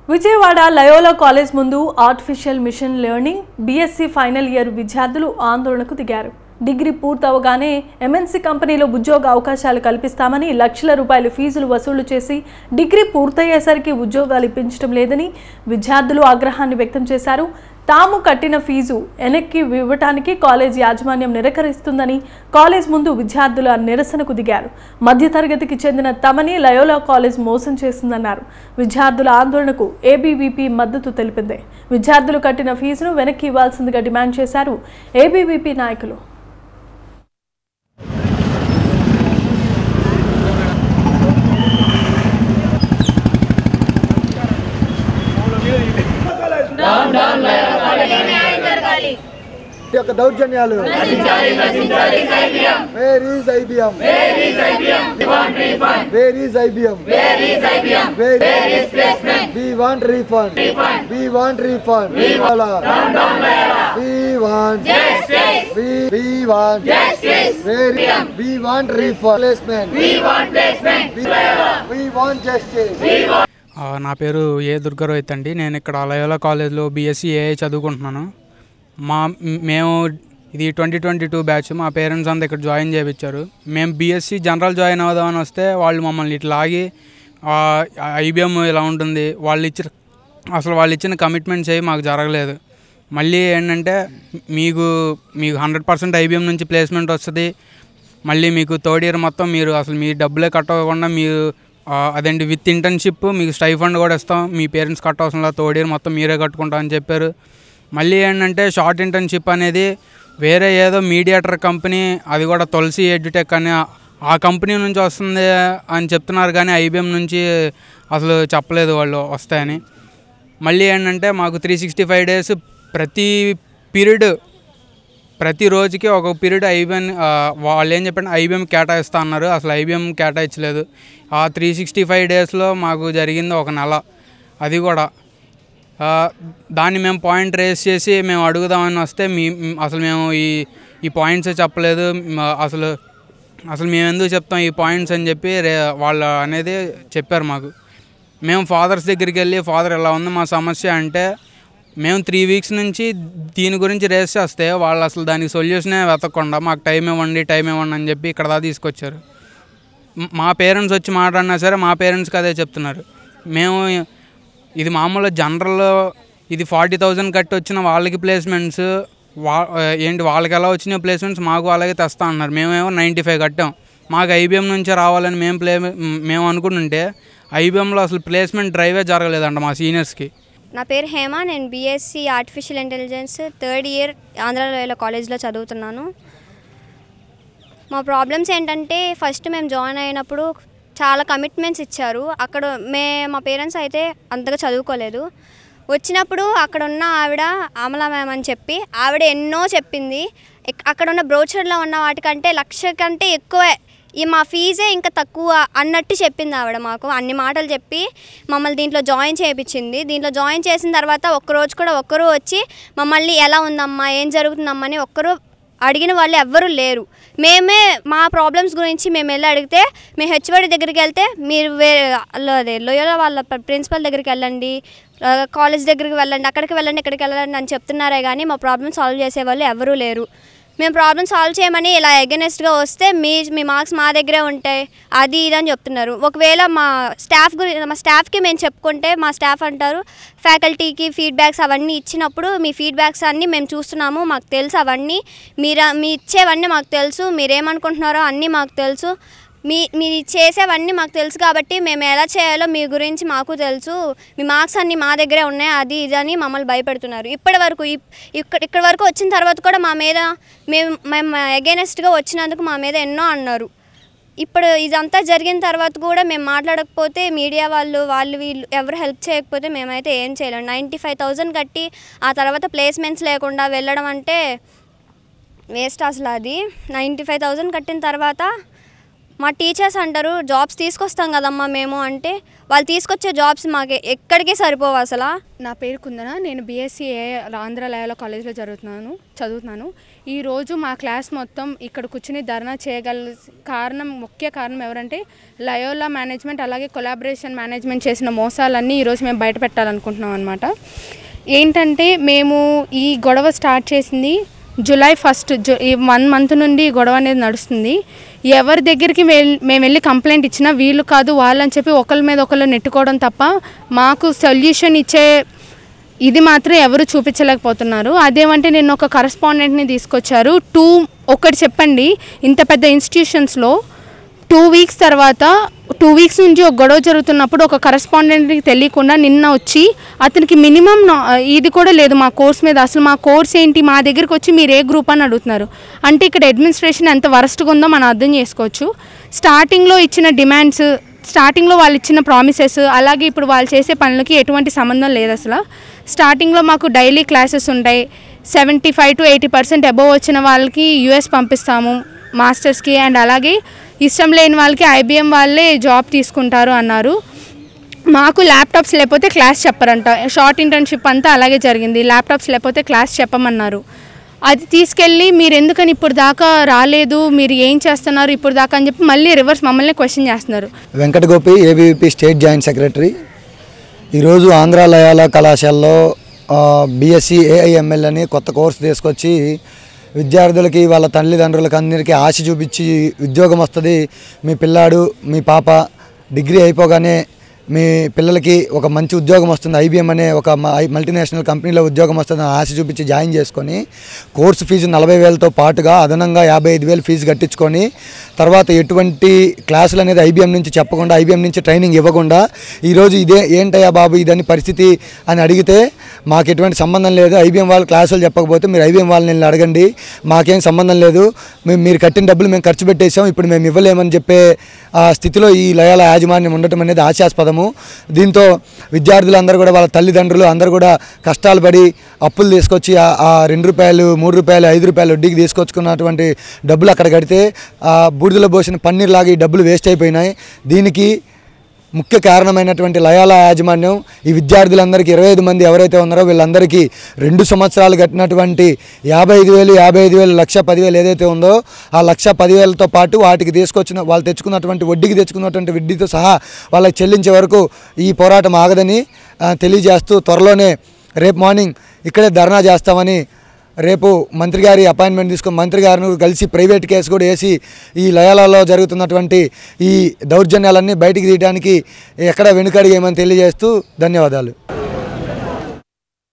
Vijayawada Loyola college ముందు artificial machine learning BSc final year విద్యార్థులు ఆందోళనకు దిగారు డిగ్రీ పూర్తవగానే ఎంఎన్సీ కంపెనీలో ఉద్యోగ అవకాశాలు కల్పిస్తామని లక్షల రూపాయల ఫీజులు వసూలు చేసి డిగ్రీ పూర్తయ్యేసరికి ఉద్యోగాలు ఇప్పించడం లేదని విద్యార్థులు ఆగ్రహాన్ని వ్యక్తం చేశారు తాము కట్టిన ఫీజు వెనక్కి ఇవ్వటానికి కాలేజ్ యాజమాన్యం నిరాకరిస్తుందని కాలేజ్ ముందు విద్యార్థుల నిరసనకు దిగారు మధ్యతరగతికి చెందిన తమని లయోలా కాలేజ్ మోసం చేసిందన్నారు విద్యార్థుల ఆందోళనకు ఏబీవీపీ మద్దతు తెలిపింది విద్యార్థులు కట్టిన ఫీజును వెనక్కి ఇవ్వాల్సిందిగా డిమాండ్ చేశారు ఏబీవీపీ నాయకులు ఈ యొక్క దౌర్జన్యాలు where is IBM where is IBM we want refund we want refund we want we want where we want refund placement we want justice ఆ, నా పేరు ఏ దుర్గారోహిత్ అండి నేను ఇక్కడ లయోలా కాలేజ్లో బీఎస్సీ ఏఐ చదువుకుంటున్నాను మా మ్- మేము ఇది ట్వంటీ ట్వంటీ టూ బ్యాచ్ మా పేరెంట్స్ అంతా ఇక్కడ జాయిన్ చేయించారు మేము బీఎస్సీ జనరల్ జాయిన్ అవుదామని వస్తే వాళ్ళు మమ్మల్ని ఇట్లా ఆగి ఐబిఎం ఇలా ఉంటుంది వాళ్ళు ఇచ్చిన అసలు వాళ్ళు ఇచ్చిన కమిట్మెంట్స్ ఏవి మాకు జరగలేదు మళ్ళీ ఏంటంటే మీకు మీకు హండ్రెడ్ పర్సెంట్ ఐబిఎం నుంచి ప్లేస్మెంట్ వస్తుంది మళ్ళీ మీకు థర్డ్ ఇయర్ మొత్తం మీరు అసలు మీ డబ్బులే కట్టకుండా మీరు ఆ, అదేంటి విత్ ఇంటర్న్షిప్ మీకు స్టైఫండ్ కూడా ఇస్తాం మీ పేరెంట్స్ కట్టవసరం లేదు థర్డ్ ఇయర్ మొత్తం మీరే కట్టుకుంటాం అని చెప్పారు మళ్ళీ ఏంటంటే షార్ట్ ఇంటర్న్షిప్ అనేది వేరే ఏదో మీడియేటర్ కంపెనీ అది కూడా తులసి ఎడ్యుటెక్ అని ఆ- ఆ కంపెనీ నుంచి వస్తుంది అని చెప్తున్నారు కానీ ఐబిఎం నుంచి అసలు చెప్పలేదు వాళ్ళు వస్తాయని మళ్ళీ ఏంటంటే మాకు త్రీ సిక్స్టీ ఫైవ్ డేస్ ప్రతి పీరియడ్ ప్రతి రోజుకి ఒక పీరియడ్ ఐబిఎం వాళ్ళు ఏం చెప్పండి ఐబిఎం కేటాయిస్తా అన్నారు అసలు ఐబిఎం కేటాయించలేదు ఆ త్రీ సిక్స్టీ ఫైవ్ డేస్లో మాకు జరిగింది ఒక నెల అది కూడా ఆ, దాన్ని మేము పాయింట్ రేస్ చేసి మేము అడుగుదామని వస్తే మీ మ్, అసలు మేము ఈ ఈ పాయింట్స్ చెప్పలేదు మ- అసలు అసలు మేము ఎందుకు చెప్తాం ఈ పాయింట్స్ అని చెప్పి రే వాళ్ళు అనేది చెప్పారు మాకు మేము ఫాదర్స్ దగ్గరికి వెళ్ళి ఫాదర్ ఎలా ఉంది మా సమస్య అంటే మేము త్రీ వీక్స్ నుంచి దీని గురించి రేస్ చేస్తే వాళ్ళు అసలు దానికి సొల్యూషనే వెతకకుండా మాకు టైం ఇవ్వండి టైం ఇవ్వండి అని చెప్పి ఇక్కడ దాకా తీసుకొచ్చారు మ్- మా పేరెంట్స్ వచ్చి మాట్లాడినా సరే మా పేరెంట్స్కి అదే చెప్తున్నారు మేము ఇది మామూలు జనరల్ ఇది ఫార్టీ థౌజండ్ కట్టి వచ్చిన వాళ్ళకి ప్లేస్మెంట్స్ వా ఏంటి వాళ్ళకి ఎలా వచ్చినాయి ప్లేస్మెంట్స్ మాకు అలాగే తెస్తా అన్నారు మేమేమో నైంటీ ఫైవ్ కట్టాం మాకు ఐబిఎం నుంచే రావాలని మేము ప్లే మేము అనుకుంటుంటే ఐబిఎంలో అసలు ప్లేస్మెంట్ డ్రైవే జరగలేదంట మా సీనియర్స్కి నా పేరు హేమ నేను BSc artificial intelligence third year ఆంధ్రాలో కాలేజ్లో చదువుతున్నాను మా ప్రాబ్లమ్స్ ఏంటంటే ఫస్ట్ మేము జాయిన్ అయినప్పుడు చాలా కమిట్మెంట్స్ ఇచ్చారు అక్కడ మే మా పేరెంట్స్ అయితే అంతగా చదువుకోలేదు వచ్చినప్పుడు అక్కడ ఉన్న ఆవిడ అమలా మ్యామ్ అని చెప్పి ఆవిడ ఎన్నో చెప్పింది ఇక్- అక్కడ ఉన్న బ్రోచర్లో ఉన్న వాటికంటే లక్ష కంటే ఎక్కువే ఈ మా ఫీజే ఇంకా తక్కువ అన్నట్టు చెప్పింది ఆవిడ మాకు అన్ని మాటలు చెప్పి మమ్మల్ని దీంట్లో జాయిన్ చేయించింది దీంట్లో జాయిన్ చేసిన తర్వాత ఒక్కరోజు కూడా ఒక్కరు వచ్చి మమ్మల్ని ఎలా ఉందమ్మా ఏం జరుగుతుందమ్మా అని ఒక్కరు అడిగిన వాళ్ళు ఎవ్వరూ లేరు మేమే మా ప్రాబ్లమ్స్ గురించి మేము వెళ్ళి అడిగితే మీ హెచ్ఓడి దగ్గరికి వెళ్తే మీరు వే లో- అదే లోయలో వాళ్ళ ప్రిన్సిపల్ దగ్గరికి వెళ్ళండి ఆ, కాలేజ్ దగ్గరికి వెళ్ళండి అక్కడికి వెళ్ళండి ఇక్కడికి వెళ్ళండి అని చెప్తున్నారే కానీ మా ప్రాబ్లమ్ సాల్వ్ చేసే వాళ్ళు ఎవరూ లేరు మేము ప్రాబ్లమ్ సాల్వ్ చేయమని ఇలా ఎగనెస్ట్గా వస్తే మీ మీ మార్క్స్ మా దగ్గరే ఉంటాయి అది ఇది అని చెప్తున్నారు ఒకవేళ మా స్టాఫ్ గురి మా స్టాఫ్కి మేము చెప్పుకుంటే మా స్టాఫ్ అంటారు ఫ్యాకల్టీకి ఫీడ్బ్యాక్స్ అవన్నీ ఇచ్చినప్పుడు మీ ఫీడ్బ్యాక్స్ అన్నీ మేము చూస్తున్నాము మాకు తెలుసు అవన్నీ మీరు మీ ఇచ్చేవన్నీ మాకు తెలుసు మీరేమనుకుంటున్నారో అన్నీ మాకు తెలుసు మీ మీరు చేసేవన్నీ మాకు తెలుసు కాబట్టి మేము ఎలా చేయాలో మీ గురించి మాకు తెలుసు మీ మార్క్స్ అన్నీ మా దగ్గరే ఉన్నాయి అది ఇది అని మమ్మల్ని భయపెడుతున్నారు ఇప్పటి వరకు ఇప్- ఇక్కడ ఇక్కడ వరకు వచ్చిన తర్వాత కూడా మా మీద మేము మేము అగేనెస్ట్గా వచ్చినందుకు మా మీద ఎన్నో అన్నారు ఇప్పుడు ఇదంతా జరిగిన తర్వాత కూడా మేము మాట్లాడకపోతే మీడియా వాళ్ళు వాళ్ళు వీళ్ళు ఎవరు హెల్ప్ చేయకపోతే మేమైతే ఏం చేయలేం నైంటీ ఫైవ్ థౌజండ్ కట్టి ఆ తర్వాత ప్లేస్మెంట్స్ లేకుండా వెళ్ళడం అంటే వేస్ట్ అసలు అది నైంటీ ఫైవ్ థౌజండ్ కట్టిన తర్వాత మా టీచర్స్ అంటారు జాబ్స్ తీసుకొస్తాం కదమ్మా మేము అంటే వాళ్ళు తీసుకొచ్చే జాబ్స్ మాకు ఎక్కడికి సరిపోవు అసలు నా పేరు కుందన నేను బీఎస్సీ ఏ ఆంధ్ర లయోలా కాలేజ్లో జరుగుతున్నాను చదువుతున్నాను ఈరోజు మా క్లాస్ మొత్తం ఇక్కడ కూర్చుని ధర్నా చేయగల కారణం ముఖ్య కారణం ఎవరంటే లయోలా మేనేజ్మెంట్ అలాగే కొలాబరేషన్ మేనేజ్మెంట్ చేసిన మోసాలన్నీ ఈరోజు మేము బయట పెట్టాలనుకుంటున్నాం అనమాట ఏంటంటే మేము ఈ గొడవ స్టార్ట్ చేసింది జూలై ఫస్ట్ జు ఈ వన్ మంత్ నుండి ఈ గొడవ అనేది నడుస్తుంది ఎవరి దగ్గరికి వెళ్- మేము వెళ్ళి కంప్లైంట్ ఇచ్చినా వీళ్ళు కాదు వాళ్ళని చెప్పి ఒకరి మీద ఒకళ్ళు నెట్టుకోవడం తప్ప మాకు సొల్యూషన్ ఇచ్చే ఇది మాత్రం ఎవరు చూపించలేకపోతున్నారు అదేమంటే నేను ఒక కరస్పాండెంట్ని తీసుకొచ్చారు టూ ఒకటి చెప్పండి ఇంత పెద్ద ఇన్స్టిట్యూషన్స్లో టూ వీక్స్ తర్వాత టూ వీక్స్ నుంచి ఒక గొడవ జరుగుతున్నప్పుడు ఒక కరస్పాండెంట్కి తెలియకుండా నిన్న వచ్చి అతనికి మినిమం ఇది కూడా లేదు మా కోర్స్ మీద అసలు మా కోర్స్ ఏంటి మా దగ్గరికి వచ్చి మీరు ఏ గ్రూప్ అని అడుగుతున్నారు అంటే ఇక్కడ అడ్మినిస్ట్రేషన్ ఎంత వరస్ట్గా ఉందో మనం అర్థం చేసుకోవచ్చు స్టార్టింగ్లో ఇచ్చిన డిమాండ్స్ స్టార్టింగ్లో వాళ్ళు ఇచ్చిన ప్రామిసెస్ అలాగే ఇప్పుడు వాళ్ళు చేసే పనులకి ఎటువంటి సంబంధం లేదు అసలు స్టార్టింగ్లో మాకు డైలీ క్లాసెస్ ఉంటాయి seventy five to eighty percent above వచ్చిన వాళ్ళకి యూఎస్ పంపిస్తాము మాస్టర్స్కి అండ్ అలాగే ఇష్టం లేని వాళ్ళకి ఐబిఎం వాళ్ళే జాబ్ తీసుకుంటారు అన్నారు మాకు ల్యాప్టాప్స్ లేకపోతే క్లాస్ చెప్పరంట షార్ట్ ఇంటర్న్షిప్ అంతా అలాగే జరిగింది ల్యాప్టాప్స్ లేకపోతే క్లాస్ చెప్పమన్నారు అది తీసుకెళ్ళి మీరు ఎందుకని ఇప్పుడు దాకా రాలేదు మీరు ఏం చేస్తున్నారు ఇప్పుడు దాకా అని చెప్పి మళ్ళీ రివర్స్ మమ్మల్ని క్వశ్చన్ చేస్తున్నారు Venkata Gopi ABVP state joint secretary ఈరోజు ఆంధ్ర లయాల కళాశాలలో బీఎస్సీ ఏఐఎంఎల్ అని కొత్త కోర్సు తీసుకొచ్చి విద్యార్థులకి వాళ్ళ తల్లిదండ్రులకు అందరికీ ఆశ చూపించి ఉద్యోగం వస్తుంది మీ పిల్లాడు మీ పాప డిగ్రీ అయిపోగానే మీ పిల్లలకి ఒక మంచి ఉద్యోగం వస్తుంది ఐబీఎం అనే ఒక మ- ఐ- మల్టీనేషనల్ కంపెనీలో ఉద్యోగం వస్తుందని ఆశ చూపించి జాయిన్ చేసుకొని కోర్సు ఫీజు నలభై వేలతో పాటుగా అదనంగా యాభై ఐదు వేలు ఫీజు కట్టించుకొని తర్వాత ఎటువంటి క్లాసులు అనేది ఐబీఎం నుంచి చెప్పకుండా ఐబీఎం నుంచి ట్రైనింగ్ ఇవ్వకుండా ఈరోజు ఇదే ఏంటయ్యా బాబు ఇదని పరిస్థితి అని అడిగితే మాకు ఎటువంటి సంబంధం లేదు ఐబీఎం వాళ్ళు క్లాసులు చెప్పకపోతే మీరు ఐబీఎం వాళ్ళని వెళ్ళి అడగండి మాకేం సంబంధం లేదు మేము మీరు కట్టిన డబ్బులు మేము ఖర్చు పెట్టేసాం ఇప్పుడు మేము ఇవ్వలేమని చెప్పే ఆ స్థితిలో ఈ లయాల యాజమాన్యం ఉండటం అనేది ఆశాస్పదము దీంతో విద్యార్థులందరూ కూడా వాళ్ళ తల్లిదండ్రులు అందరూ కూడా కష్టాలు పడి అప్పులు తీసుకొచ్చి ఆ- ఆ రెండు రూపాయలు మూడు రూపాయలు ఐదు రూపాయలు వడ్డీకి తీసుకొచ్చుకున్నటువంటి డబ్బులు అక్కడ కడితే ఆ బూడిదలో పోసిన పన్నీర్ లాగా ఈ డబ్బులు వేస్ట్ అయిపోయినాయి దీనికి ముఖ్య కారణమైనటువంటి లయాల యాజమాన్యం ఈ విద్యార్థులందరికీ ఇరవై ఐదు మంది ఎవరైతే ఉన్నారో వీళ్ళందరికీ రెండు సంవత్సరాలు కట్టినటువంటి యాభై ఐదు వేలు యాభై ఐదు వేలు లక్ష పదివేలు ఏదైతే ఉందో ఆ లక్ష పదివేలతో పాటు వాటికి తీసుకొచ్చిన వాళ్ళు తెచ్చుకున్నటువంటి వడ్డీకి తెచ్చుకున్నటువంటి వడ్డీతో సహా వాళ్ళకి చెల్లించే వరకు ఈ పోరాటం ఆగదని ఆ, తెలియజేస్తూ త్వరలోనే రేపు మార్నింగ్ ఇక్కడే ధర్నా చేస్తామని రేపు మంత్రి గారి అపాయింట్మెంట్ తీసుకొని మంత్రి గారిని కలిసి ప్రైవేట్ కేసు కూడా వేసి ఈ లయాలలో జరుగుతున్నటువంటి ఈ దౌర్జన్యాలన్నీ బయటికి తీయడానికి ఎక్కడ వెనుకడిగేయమని తెలియజేస్తూ ధన్యవాదాలు